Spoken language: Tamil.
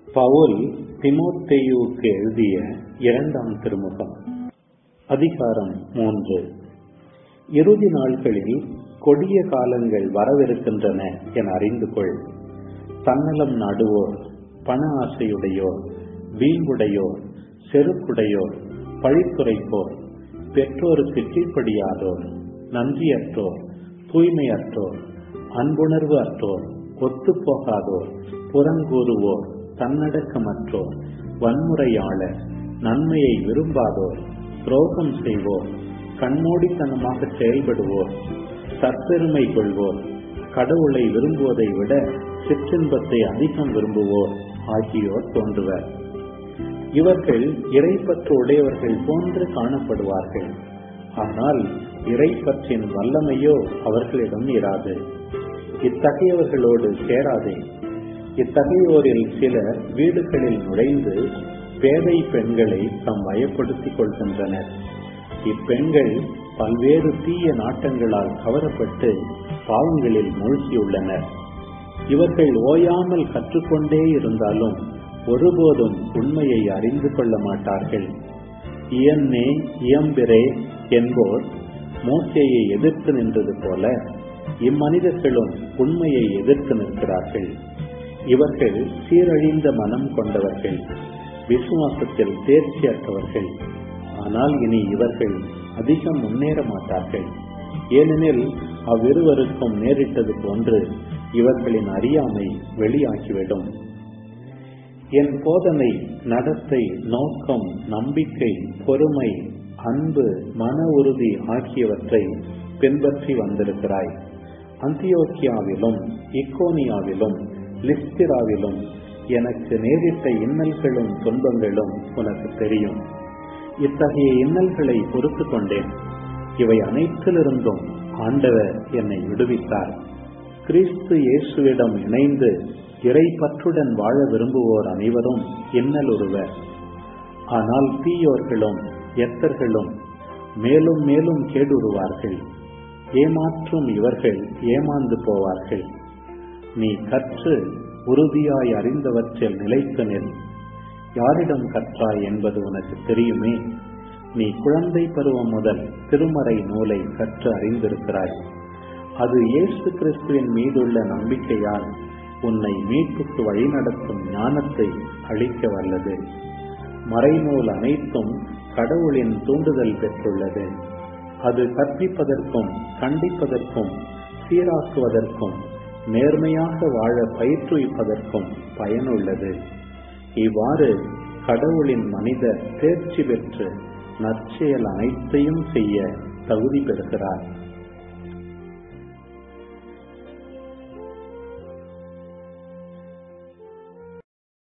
பவுல் திமோத்தேயுவுக்கு எழுதிய இரண்டாம் திருமுகம் அதிகாரம் மூன்று இறுதி நாட்களில் கொடிய காலங்கள் வரவிருக்கின்றன என அறிந்து கொள் தன்னலம் நாடுவோர் பண ஆசையுடையோர் வீம்புடையோர் செருக்குடையோர் பழித்துரைப்போர் பெற்றோருக்கு கீழ்ப்படியாதோர் நன்றியற்றோர் தூய்மையற்றோர் அன்புணர்வு அற்றோர் ஒத்துப்போகாதோர் புறங்கூறுவோர் தன்னடக்கமற்றோர் வன்முறையாளர் நன்மையை விரும்பாதோர் துரோகம் செய்வோர் கண்மூடித்தனமாக செயல்படுவோர் தற்பெருமை கொள்வோர் கடவுளை விரும்புவதை விட சிற்றின்பத்தை அதிகம் விரும்புவோர் ஆகியோர் தோன்றுவர் இவர்கள் இறைப்பற்று உடையவர்கள் போன்று காணப்படுவார்கள் ஆனால் இறைப்பற்றின் வல்லமையோ அவர்களிடம் இராது இத்தகையவர்களோடு சேராதே இத்தகையோரில் சிலர் வீடுகளில் நுழைந்து பேதை பெண்களை தம் வயப்படுத்திக் கொள்கின்றனர் இப்பெண்கள் பல்வேறு தீய நாட்டங்களால் கவரப்பட்டு பாவங்களில் மூழ்கியுள்ளனர் இவர்கள் ஓயாமல் கற்றுக்கொண்டே இருந்தாலும் ஒருபோதும் உண்மையை அறிந்து கொள்ள மாட்டார்கள் இயன்னே இயம்பிரே என்போர் மோசையை எதிர்த்து நின்றது போல இம்மனிதர்களும் உண்மையை எதிர்த்து நிற்கிறார்கள் இவர்கள் சீரழிந்த மனம் கொண்டவர்கள் விசுவாசத்தில் தேர்ச்சியற்றவர்கள் ஆனால் இனி இவர்கள் அதிகம் முன்னேற மாட்டார்கள் ஏனெனில் அவ்விருவருக்கும் நேரிட்டது போன்று இவர்களின் அறியாமை வெளியாகிவிடும் என் போதனை நடத்தை நோக்கம் நம்பிக்கை பொறுமை அன்பு மன உறுதி ஆகியவற்றை பின்பற்றி வந்திருக்கிறாய் அந்தியோக்கியாவிலும் இக்கோனியாவிலும் லிஸ்திராவிலும் எனக்கு நேரிட்ட இன்னல்களும் துன்பங்களும் உனக்கு தெரியும் இத்தகைய இன்னல்களை பொறுத்து கொண்டேன் இவை அனைத்திலிருந்தும் ஆண்டவர் என்னை விடுவித்தார் கிறிஸ்து இயேசுவிடம் இணைந்து இறை பற்றுடன் வாழ விரும்புவோர் அனைவரும் இன்னலுறுவர் ஆனால் தீயோர்களும் எத்தர்களும் மேலும் மேலும் கேடுருவார்கள் ஏமாற்றும் இவர்கள் ஏமாந்து போவார்கள் நீ கற்று உறுதியாய் அறிந்தவற்றில் நிலைத்து நில் யாரிடம் கற்றாய் என்பது உனக்கு தெரியுமே நீ குழந்தை பருவம் முதல் திருமறை நூலை கற்று அறிந்திருக்கிறாய் அது இயேசு கிறிஸ்துவின் மீதுள்ள நம்பிக்கையால் உன்னை மீட்புக்கு வழிநடத்தும் ஞானத்தை அளிக்க வல்லது மறைநூல் அனைத்தும் கடவுளின் தூண்டுதல் பெற்றுள்ளது அது கற்பிப்பதற்கும் கண்டிப்பதற்கும் சீராக்குவதற்கும் நேர்மையாக வாழ பயிற்றுவிப்பதற்கும் பயனுள்ளது இவ்வாறு கடவுளின் மனிதர் தேர்ச்சி பெற்று நற்செயல் அனைத்தையும் செய்ய தகுதி பெறுகிறார்